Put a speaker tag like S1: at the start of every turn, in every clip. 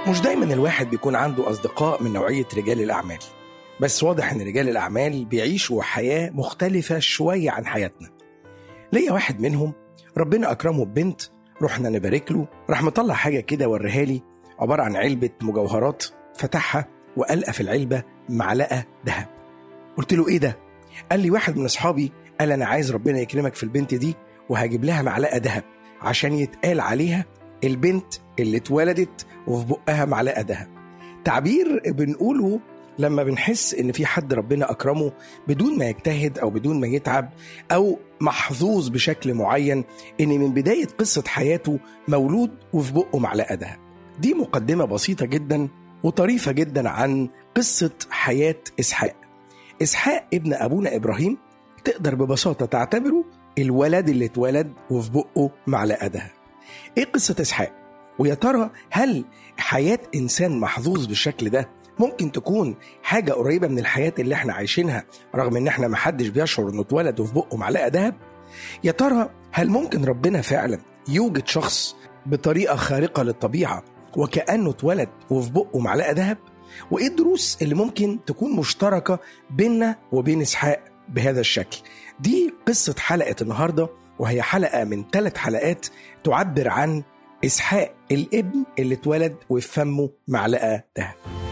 S1: مش دايما الواحد بيكون عنده أصدقاء من نوعية رجال الأعمال بس واضح إن رجال الأعمال بيعيشوا حياة مختلفة شوية عن حياتنا ليا واحد منهم ربنا أكرمه ببنت رحنا نبارك له راح مطلع حاجة كده وريها لي عبارة عن علبة مجوهرات فتحها وألقى في العلبة معلقة ذهب قلت له إيه ده؟ قال لي واحد من أصحابي قال أنا عايز ربنا يكرمك في البنت دي وهجيب لها معلقة ذهب عشان يتقال عليها البنت اللي اتولدت وفي بقها معلقة ذهب تعبير بنقوله لما بنحس ان في حد ربنا اكرمه بدون ما يجتهد او بدون ما يتعب او محظوظ بشكل معين ان من بدايه قصه حياته مولود وفي بقه معلقه ذهب. دي مقدمه بسيطه جدا وطريفه جدا عن قصه حياه اسحاق. اسحاق ابن ابونا ابراهيم تقدر ببساطه تعتبره الولد اللي اتولد وفي بقه معلقه ذهب. ايه قصه اسحاق؟ ويا ترى هل حياه انسان محظوظ بالشكل ده ممكن تكون حاجة قريبة من الحياة اللي احنا عايشينها رغم ان احنا محدش بيشعر انه اتولد وفي بقه معلقة دهب يا ترى هل ممكن ربنا فعلا يوجد شخص بطريقة خارقة للطبيعة وكأنه اتولد وفي بقه معلقة دهب وايه الدروس اللي ممكن تكون مشتركة بيننا وبين اسحاق بهذا الشكل دي قصة حلقة النهاردة وهي حلقة من ثلاث حلقات تعبر عن اسحاق الابن اللي اتولد وفي فمه معلقة دهب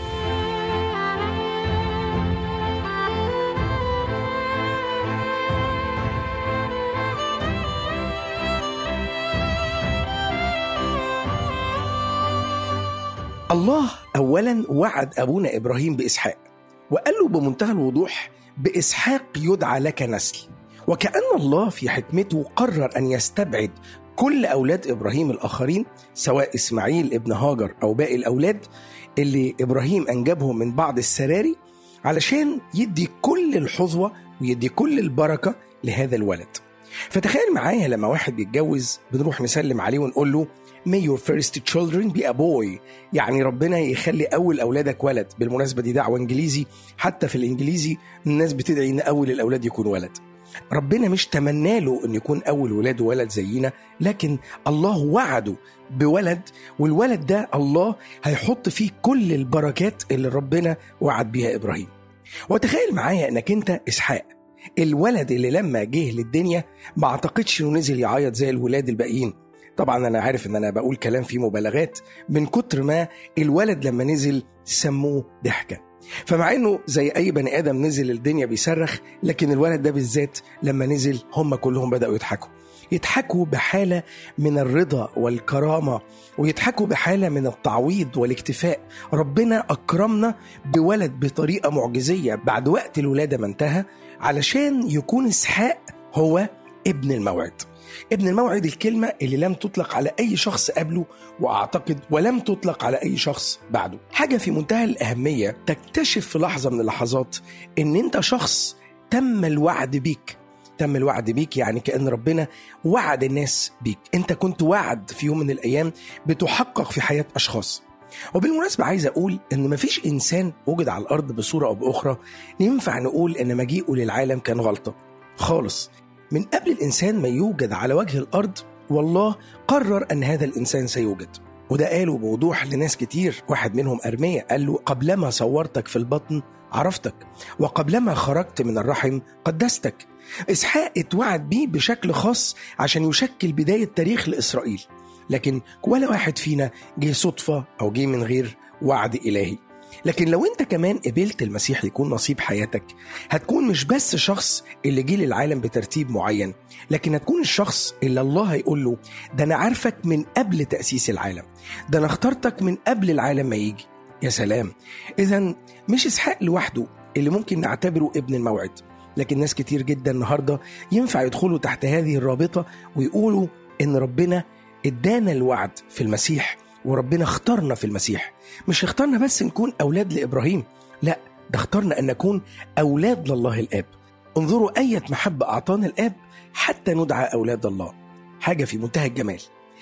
S1: الله اولا وعد ابونا ابراهيم باسحاق وقال له بمنتهى الوضوح باسحاق يدعى لك نسل وكان الله في حكمته قرر ان يستبعد كل اولاد ابراهيم الاخرين سواء اسماعيل ابن هاجر او باقي الاولاد اللي ابراهيم انجبهم من بعض السراري علشان يدي كل الحظوه ويدي كل البركه لهذا الولد فتخيل معايا لما واحد بيتجوز بنروح نسلم عليه ونقول له May your first children be a boy يعني ربنا يخلي أول أولادك ولد بالمناسبة دي دعوة إنجليزي حتى في الإنجليزي الناس بتدعي إن أول الأولاد يكون ولد ربنا مش تمنى له أن يكون أول ولاده ولد زينا لكن الله وعده بولد والولد ده الله هيحط فيه كل البركات اللي ربنا وعد بيها إبراهيم وتخيل معايا أنك أنت إسحاق الولد اللي لما جه للدنيا ما اعتقدش انه نزل يعيط زي الولاد الباقيين طبعا انا عارف ان انا بقول كلام فيه مبالغات من كتر ما الولد لما نزل سموه ضحكه فمع انه زي اي بني ادم نزل الدنيا بيصرخ لكن الولد ده بالذات لما نزل هم كلهم بداوا يضحكوا يضحكوا بحالة من الرضا والكرامة ويضحكوا بحالة من التعويض والاكتفاء ربنا أكرمنا بولد بطريقة معجزية بعد وقت الولادة ما انتهى علشان يكون إسحاق هو ابن الموعد ابن الموعد الكلمة اللي لم تطلق على أي شخص قبله وأعتقد ولم تطلق على أي شخص بعده حاجة في منتهى الأهمية تكتشف في لحظة من اللحظات إن أنت شخص تم الوعد بيك تم الوعد بيك يعني كأن ربنا وعد الناس بيك انت كنت وعد في يوم من الأيام بتحقق في حياة أشخاص وبالمناسبة عايز أقول إن مفيش إنسان وجد على الأرض بصورة أو بأخرى ينفع نقول إن مجيئه للعالم كان غلطة خالص من قبل الإنسان ما يوجد على وجه الأرض والله قرر أن هذا الإنسان سيوجد وده قاله بوضوح لناس كتير واحد منهم أرمية قال له قبلما صورتك في البطن عرفتك وقبلما خرجت من الرحم قدستك إسحاق اتوعد بيه بشكل خاص عشان يشكل بداية تاريخ لإسرائيل لكن ولا واحد فينا جه صدفة أو جه من غير وعد إلهي لكن لو انت كمان قبلت المسيح يكون نصيب حياتك هتكون مش بس شخص اللي جه للعالم بترتيب معين لكن هتكون الشخص اللي الله هيقول له ده انا عارفك من قبل تأسيس العالم ده انا اخترتك من قبل العالم ما يجي يا سلام اذا مش اسحاق لوحده اللي ممكن نعتبره ابن الموعد لكن ناس كتير جدا النهارده ينفع يدخلوا تحت هذه الرابطه ويقولوا ان ربنا ادانا الوعد في المسيح وربنا اختارنا في المسيح مش اختارنا بس نكون أولاد لإبراهيم لا ده اختارنا أن نكون أولاد لله الآب انظروا أية محبة أعطانا الآب حتى ندعى أولاد الله حاجة في منتهى الجمال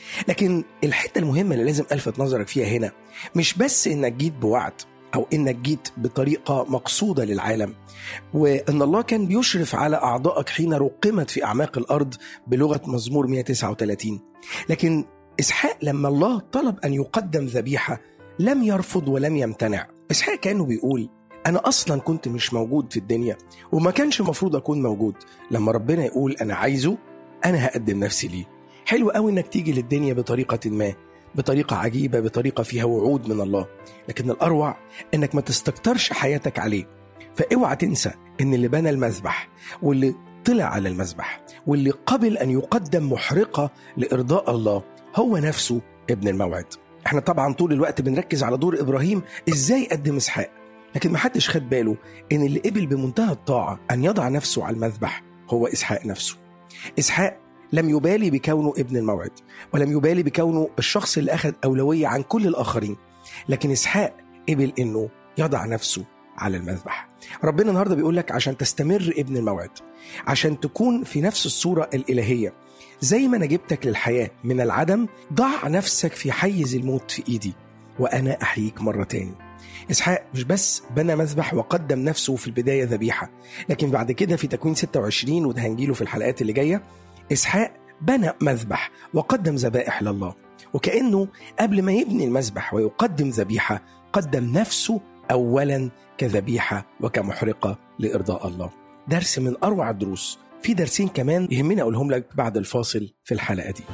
S1: لكن الحتة المهمة اللي لازم ألفت نظرك فيها هنا مش بس إنك جيت بوعد أو إنك جيت بطريقة مقصودة للعالم وإن الله كان بيشرف على أعضائك حين رقمت في أعماق الأرض بلغة مزمور 139 لكن إسحاق لما الله طلب أن يقدم ذبيحة لم يرفض ولم يمتنع إسحاق كانه بيقول أنا أصلا كنت مش موجود في الدنيا وما كانش المفروض أكون موجود لما ربنا يقول أنا عايزه أنا هقدم نفسي ليه حلو قوي إنك تيجي للدنيا بطريقة ما بطريقة عجيبة بطريقة فيها وعود من الله لكن الأروع إنك ما تستكترش حياتك عليه فاوعى تنسى إن اللي بنى المذبح واللي طلع على المذبح واللي قبل أن يقدم محرقة لإرضاء الله هو نفسه ابن الموعد احنا طبعا طول الوقت بنركز على دور إبراهيم إزاي قدم إسحاق لكن ما حدش خد باله إن اللي قبل بمنتهى الطاعة أن يضع نفسه على المذبح هو إسحاق نفسه إسحاق لم يبالي بكونه ابن الموعد ولم يبالي بكونه الشخص اللي أخذ أولوية عن كل الآخرين لكن إسحاق قبل إنه يضع نفسه على المذبح ربنا النهاردة بيقول لك عشان تستمر ابن الموعد عشان تكون في نفس الصورة الإلهية زي ما أنا جبتك للحياة من العدم ضع نفسك في حيز الموت في إيدي وأنا أحييك مرة تاني إسحاق مش بس بنى مذبح وقدم نفسه في البداية ذبيحة لكن بعد كده في تكوين 26 وده هنجيله في الحلقات اللي جاية إسحاق بنى مذبح وقدم ذبائح لله وكأنه قبل ما يبني المذبح ويقدم ذبيحة قدم نفسه أولا كذبيحة وكمحرقة لإرضاء الله درس من أروع الدروس في درسين كمان يهمني أقولهم لك بعد الفاصل في الحلقة دي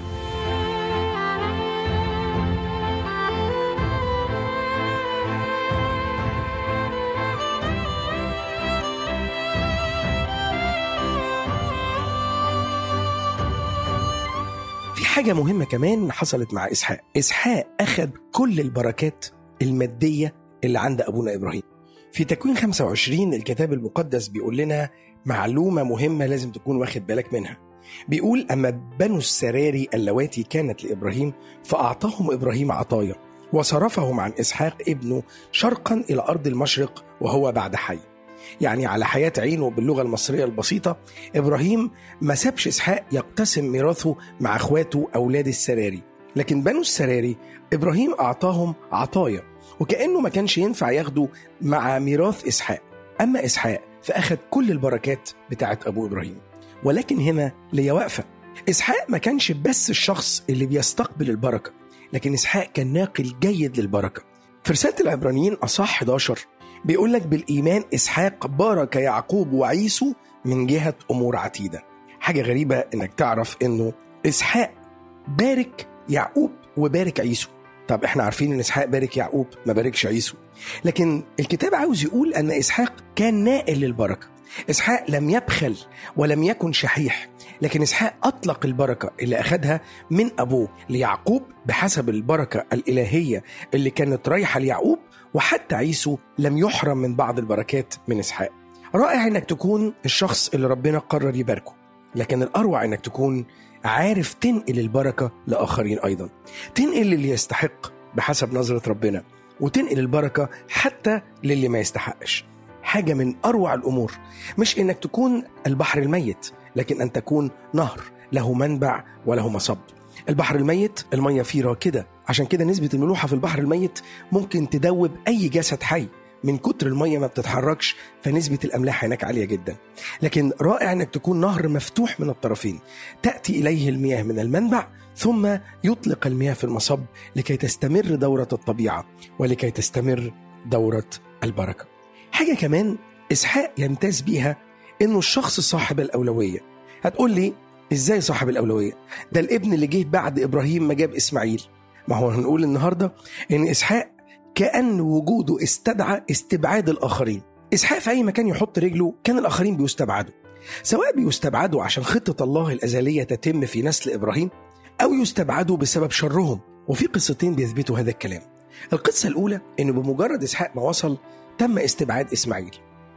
S1: في حاجة مهمة كمان حصلت مع إسحاق إسحاق أخذ كل البركات المادية اللي عند أبونا إبراهيم في تكوين 25 الكتاب المقدس بيقول لنا معلومة مهمة لازم تكون واخد بالك منها بيقول أما بنو السراري اللواتي كانت لإبراهيم فأعطاهم إبراهيم عطايا وصرفهم عن إسحاق ابنه شرقا إلى أرض المشرق وهو بعد حي يعني على حياة عينه باللغة المصرية البسيطة إبراهيم ما سابش إسحاق يقتسم ميراثه مع أخواته أولاد السراري لكن بنو السراري إبراهيم أعطاهم عطايا وكأنه ما كانش ينفع ياخده مع ميراث إسحاق أما إسحاق فأخذ كل البركات بتاعت أبو إبراهيم ولكن هنا ليا واقفة إسحاق ما كانش بس الشخص اللي بيستقبل البركة لكن إسحاق كان ناقل جيد للبركة في رسالة العبرانيين أصح 11 بيقول لك بالإيمان إسحاق بارك يعقوب وعيسو من جهة أمور عتيدة حاجة غريبة إنك تعرف إنه إسحاق بارك يعقوب وبارك عيسو طب احنا عارفين ان اسحاق بارك يعقوب ما باركش عيسو لكن الكتاب عاوز يقول ان اسحاق كان نائل للبركه اسحاق لم يبخل ولم يكن شحيح لكن اسحاق اطلق البركه اللي اخذها من ابوه ليعقوب بحسب البركه الالهيه اللي كانت رايحه ليعقوب وحتى عيسو لم يحرم من بعض البركات من اسحاق رائع انك تكون الشخص اللي ربنا قرر يباركه لكن الاروع انك تكون عارف تنقل البركه لاخرين ايضا تنقل للي يستحق بحسب نظره ربنا وتنقل البركه حتى للي ما يستحقش حاجه من اروع الامور مش انك تكون البحر الميت لكن ان تكون نهر له منبع وله مصب البحر الميت الميه فيه راكده عشان كده نسبه الملوحه في البحر الميت ممكن تدوب اي جسد حي من كتر الميه ما بتتحركش فنسبه الاملاح هناك عاليه جدا لكن رائع انك تكون نهر مفتوح من الطرفين تاتي اليه المياه من المنبع ثم يطلق المياه في المصب لكي تستمر دوره الطبيعه ولكي تستمر دوره البركه حاجه كمان اسحاق يمتاز بيها انه الشخص صاحب الاولويه هتقول لي ازاي صاحب الاولويه ده الابن اللي جه بعد ابراهيم ما جاب اسماعيل ما هو هنقول النهارده ان اسحاق كأن وجوده استدعى استبعاد الآخرين إسحاق في أي مكان يحط رجله كان الآخرين بيستبعدوا سواء بيستبعدوا عشان خطة الله الأزلية تتم في نسل إبراهيم أو يستبعدوا بسبب شرهم وفي قصتين بيثبتوا هذا الكلام القصة الأولى إنه بمجرد إسحاق ما وصل تم استبعاد إسماعيل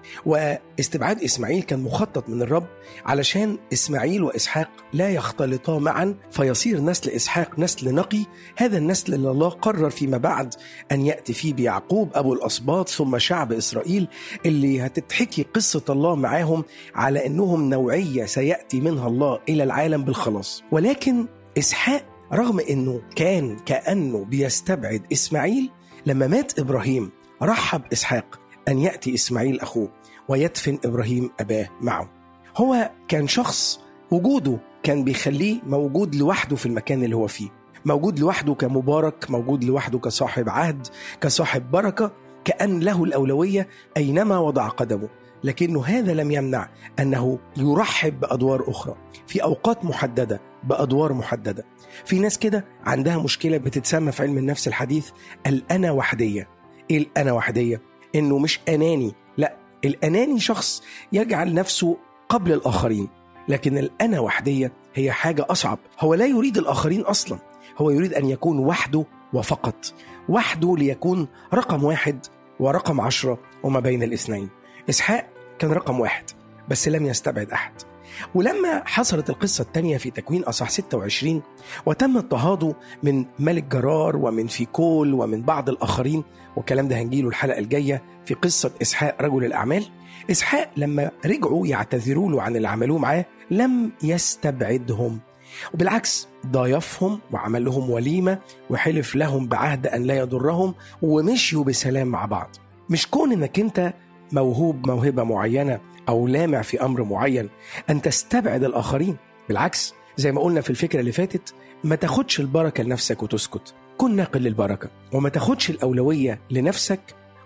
S1: واستبعاد إسماعيل كان مخطط من الرب علشان إسماعيل وإسحاق لا يختلطا معا فيصير نسل إسحاق نسل نقي هذا النسل اللي الله قرر فيما بعد أن يأتي فيه بيعقوب أبو الأسباط ثم شعب إسرائيل اللي هتتحكي قصة الله معاهم على أنهم نوعية سيأتي منها الله إلى العالم بالخلاص ولكن إسحاق رغم أنه كان كأنه بيستبعد إسماعيل لما مات إبراهيم رحب إسحاق أن يأتي إسماعيل أخوه ويدفن إبراهيم أباه معه هو كان شخص وجوده كان بيخليه موجود لوحده في المكان اللي هو فيه موجود لوحده كمبارك موجود لوحده كصاحب عهد كصاحب بركة كأن له الأولوية أينما وضع قدمه لكنه هذا لم يمنع أنه يرحب بأدوار أخرى في أوقات محددة بأدوار محددة في ناس كده عندها مشكلة بتتسمى في علم النفس الحديث الأنا وحدية إيه الأنا وحدية؟ إنه مش أناني لا الأناني شخص يجعل نفسه قبل الآخرين لكن الأنا وحدية هي حاجة أصعب هو لا يريد الآخرين أصلا هو يريد أن يكون وحده وفقط وحده ليكون رقم واحد ورقم عشرة وما بين الاثنين إسحاق كان رقم واحد بس لم يستبعد أحد ولما حصلت القصة الثانية في تكوين أصح 26 وتم اضطهاده من ملك جرار ومن فيكول ومن بعض الآخرين والكلام ده هنجيله الحلقة الجاية في قصة إسحاق رجل الأعمال إسحاق لما رجعوا يعتذروا له عن اللي عملوه معاه لم يستبعدهم وبالعكس ضايفهم وعمل لهم وليمة وحلف لهم بعهد أن لا يضرهم ومشيوا بسلام مع بعض مش كون انك انت موهوب موهبة معينة أو لامع في أمر معين أن تستبعد الآخرين بالعكس زي ما قلنا في الفكرة اللي فاتت ما تاخدش البركة لنفسك وتسكت كن ناقل للبركة وما تاخدش الأولوية لنفسك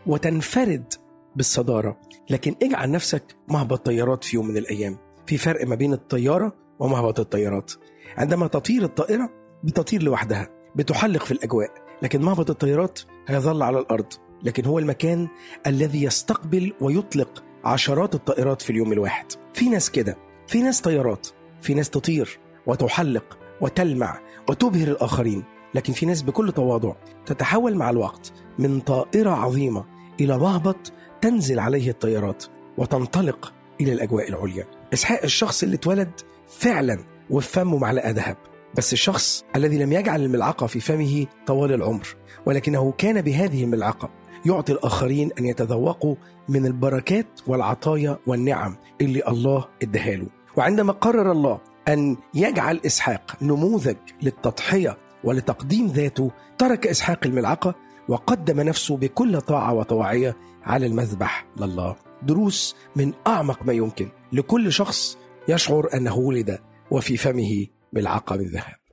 S1: وتنفرد بالصدارة لكن اجعل نفسك مهبط طيارات في يوم من الأيام في فرق ما بين الطيارة ومهبط الطيارات عندما تطير الطائرة بتطير لوحدها بتحلق في الأجواء لكن مهبط الطيارات هيظل على الأرض لكن هو المكان الذي يستقبل ويطلق عشرات الطائرات في اليوم الواحد في ناس كده في ناس طيارات في ناس تطير وتحلق وتلمع وتبهر الآخرين لكن في ناس بكل تواضع تتحول مع الوقت من طائرة عظيمة إلى مهبط تنزل عليه الطيارات وتنطلق إلى الأجواء العليا إسحاق الشخص اللي اتولد فعلا وفي فمه معلقة ذهب بس الشخص الذي لم يجعل الملعقة في فمه طوال العمر ولكنه كان بهذه الملعقة يعطي الآخرين أن يتذوقوا من البركات والعطايا والنعم اللي الله اداها له وعندما قرر الله أن يجعل إسحاق نموذج للتضحية ولتقديم ذاته ترك إسحاق الملعقة وقدم نفسه بكل طاعة وطواعية على المذبح لله دروس من أعمق ما يمكن لكل شخص يشعر أنه ولد وفي فمه ملعقة من ذهب